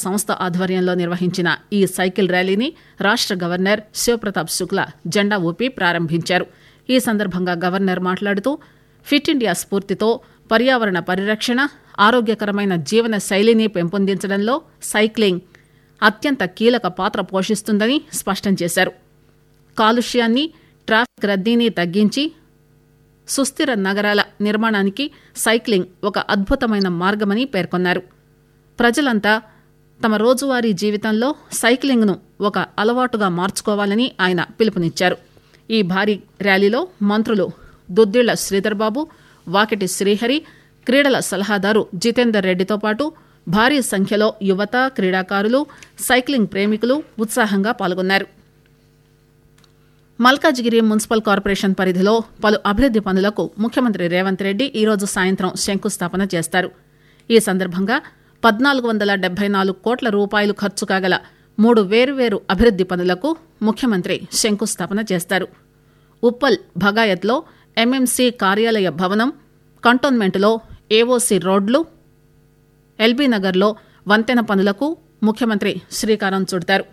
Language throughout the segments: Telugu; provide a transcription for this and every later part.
సంస్థ ఆధ్వర్యంలో నిర్వహించిన ఈ సైకిల్ ర్యాలీని రాష్ట గవర్నర్ శివప్రతాప్ శుక్లా జెండా ఊపి ప్రారంభించారు ఈ సందర్భంగా గవర్నర్ మాట్లాడుతూ ఫిట్ ఇండియా స్ఫూర్తితో పర్యావరణ పరిరక్షణ ఆరోగ్యకరమైన జీవన శైలిని పెంపొందించడంలో సైక్లింగ్ అత్యంత కీలక పాత్ర పోషిస్తుందని స్పష్టం చేశారు కాలుష్యాన్ని ట్రాఫిక్ రద్దీని తగ్గించి సుస్థిర నగరాల నిర్మాణానికి సైక్లింగ్ ఒక అద్భుతమైన మార్గమని పేర్కొన్నారు ప్రజలంతా తమ రోజువారీ జీవితంలో సైక్లింగ్ను ఒక అలవాటుగా మార్చుకోవాలని ఆయన పిలుపునిచ్చారు ఈ భారీ ర్యాలీలో మంత్రులు దుద్దిళ్ల శ్రీధర్బాబు వాకిటి శ్రీహరి క్రీడల సలహాదారు జితేందర్ రెడ్డితో పాటు భారీ సంఖ్యలో యువత క్రీడాకారులు సైక్లింగ్ ప్రేమికులు ఉత్సాహంగా పాల్గొన్నారు మల్కాజిగిరి మున్సిపల్ కార్పొరేషన్ పరిధిలో పలు అభివృద్ది పనులకు ముఖ్యమంత్రి రేవంత్ రెడ్డి ఈరోజు సాయంత్రం శంకుస్థాపన చేస్తారు ఈ సందర్భంగా పద్నాలుగు వందల డెబ్బై నాలుగు కోట్ల రూపాయలు ఖర్చు కాగల మూడు వేరువేరు అభివృద్ది పనులకు ముఖ్యమంత్రి శంకుస్థాపన చేస్తారు ఉప్పల్ భగాయత్లో ఎంఎంసీ కార్యాలయ భవనం కంటోన్మెంట్లో ఏఓసీ రోడ్లు ఎల్బీ నగర్లో వంతెన పనులకు ముఖ్యమంత్రి శ్రీకారం చుడతారు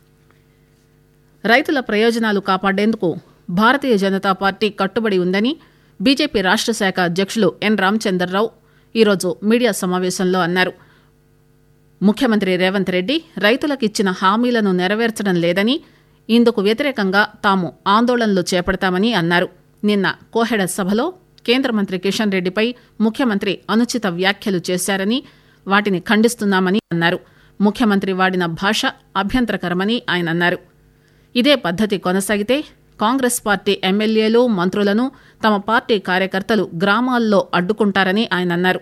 రైతుల ప్రయోజనాలు కాపాడేందుకు భారతీయ జనతా పార్టీ కట్టుబడి ఉందని బీజేపీ రాష్ట శాఖ అధ్యక్షులు ఎన్ రామచందర్రావు ఈరోజు మీడియా సమావేశంలో అన్నారు ముఖ్యమంత్రి రేవంత్ రెడ్డి రైతులకిచ్చిన హామీలను నెరవేర్చడం లేదని ఇందుకు వ్యతిరేకంగా తాము ఆందోళనలు చేపడతామని అన్నారు నిన్న కోహెడ సభలో కేంద్ర మంత్రి కిషన్ రెడ్డిపై ముఖ్యమంత్రి అనుచిత వ్యాఖ్యలు చేశారని వాటిని ఖండిస్తున్నామని అన్నారు ముఖ్యమంత్రి వాడిన భాష అభ్యంతరకరమని ఆయన అన్నారు ఇదే పద్దతి కొనసాగితే కాంగ్రెస్ పార్టీ ఎమ్మెల్యేలు మంత్రులను తమ పార్టీ కార్యకర్తలు గ్రామాల్లో అడ్డుకుంటారని ఆయన అన్నారు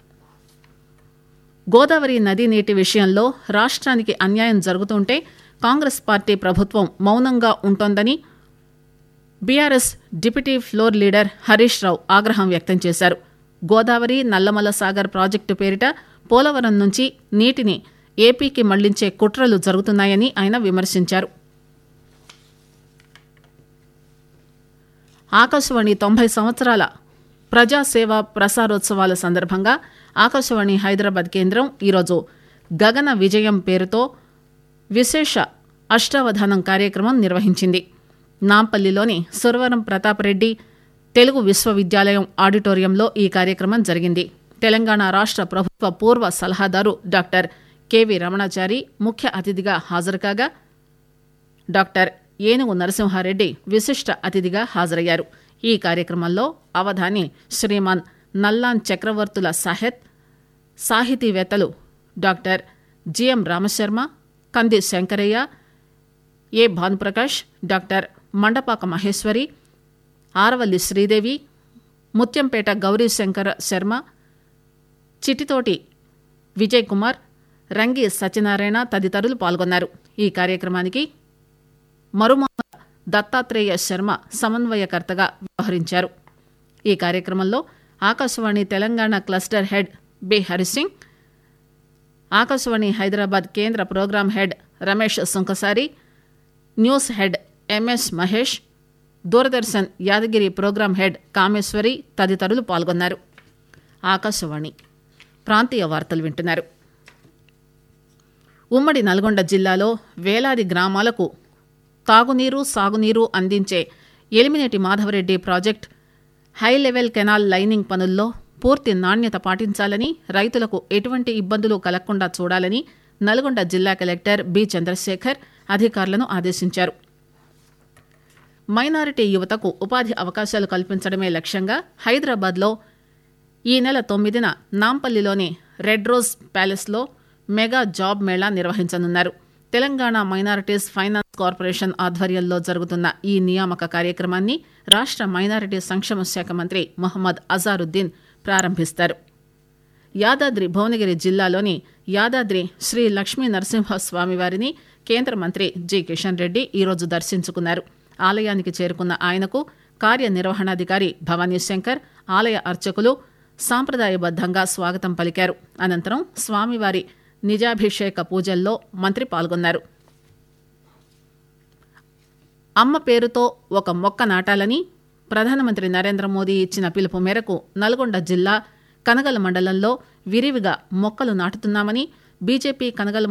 గోదావరి నదీ నీటి విషయంలో రాష్ట్రానికి అన్యాయం జరుగుతుంటే కాంగ్రెస్ పార్టీ ప్రభుత్వం మౌనంగా ఉంటోందని BRS deputy floor leader Harish Rao ఆగ్రహం వ్యక్తం చేశారు గోదావరి నల్లమల సాగర్ ప్రాజెక్టు పేరిట పోలవరం నుంచి నీటిని ఏపీకి మళ్లించే కుట్రలు జరుగుతున్నాయని ఆయన విమర్శించారు ఆకాశవాణి తొంభై సంవత్సరాల ప్రజాసేవ ప్రసారోత్సవాల సందర్భంగా ఆకాశవాణి హైదరాబాద్ కేంద్రం ఈరోజు గగన విజయం పేరుతో విశేష అష్టావధానం కార్యక్రమం నిర్వహించింది నాంపల్లిలోని సురవరం ప్రతాపరెడ్డి తెలుగు విశ్వవిద్యాలయం ఆడిటోరియంలో ఈ కార్యక్రమం జరిగింది తెలంగాణ రాష్ట ప్రభుత్వ పూర్వ సలహాదారు డాక్టర్ కెవి రమణాచారి ముఖ్య అతిథిగా హాజరుకాగా డాక్టర్ ఏనుగు నరసింహారెడ్డి విశిష్ట అతిథిగా హాజరయ్యారు ఈ కార్యక్రమంలో అవధాని శ్రీమాన్ నల్లాన్ చక్రవర్తుల సాహెత్ సాహితీవేత్తలు doctor GM Ramasharma Kandi Shankaraiah A Bhanuprakash doctor Mandapaka Maheshwari Aravalli Sridevi Muthyampeta Gaurishankara Sharma Chitithoti Vijay Kumar Rangi Satyanarayana తదితరులు పాల్గొన్నారు ఈ కార్యక్రమానికి మరుమాల దత్తాత్రేయ శర్మ సమన్వయకర్తగా వ్యవహరించారు ఈ కార్యక్రమంలో Akashvani Telangana cluster head B Harisingh Akashvani Hyderabad కేంద్ర program head Ramesh Sunkasari news head MS Mahesh Doordarshan Yadagiri program head Kameshwari తదితరులు పాల్గొన్నారు ఆకాశవాణి ప్రాంతీయ వార్తలు వింటున్నారు ఉమ్మడి నల్గొండ జిల్లాలో వేలాది గ్రామాలకు తాగునీరు సాగునీరు అందించే Elimineti Madhavareddy project high level canal lining పనుల్లో పూర్తి నాణ్యత పాటించాలని రైతులకు ఎటువంటి ఇబ్బందులు కలగకుండా చూడాలని నల్గొండ జిల్లా కలెక్టర్ బి చంద్రశేఖర్ అధికారులను ఆదేశించారు మైనారిటీ యువతకు ఉపాధి అవకాశాలు కల్పించడమే లక్ష్యంగా హైదరాబాద్లో ఈ నెల తొమ్మిదిన నాంపల్లిలోని రెడ్ రోజ్ ప్యాలెస్లో మెగా జాబ్ మేళా నిర్వహించనున్నారు తెలంగాణ మైనారిటీస్ ఫైనాన్స్ కార్పొరేషన్ ఆధ్వర్యంలో జరుగుతున్న ఈ నియామక కార్యక్రమాన్ని రాష్ట మైనారిటీ సంక్షేమ శాఖ మంత్రి మొహమ్మద్ అజారుద్దీన్ ప్రారంభిస్తారు యాదాద్రి భువనగిరి జిల్లాలోని యాదాద్రి శ్రీ లక్ష్మీ నరసింహస్వామి వారిని కేంద్ర మంత్రి జి కిషన్ రెడ్డి ఈరోజు దర్శించుకున్నారు ఆలయానికి చేరుకున్న ఆయనకు కార్యనిర్వహణాధికారి భవానీ శంకర్ ఆలయ అర్చకులు సాంప్రదాయబద్దంగా స్వాగతం పలికారు అనంతరం స్వామివారి నిజాభిషేక పూజల్లో మంత్రి పాల్గొన్నారు అమ్మ పేరుతో ఒక మొక్క నాటాలని ప్రధానమంత్రి నరేంద్ర మోదీ ఇచ్చిన పిలుపు మేరకు నల్గొండ జిల్లా కనగల మండలంలో విరివిగా మొక్కలు నాటుతున్నామని బీజేపీ కనగల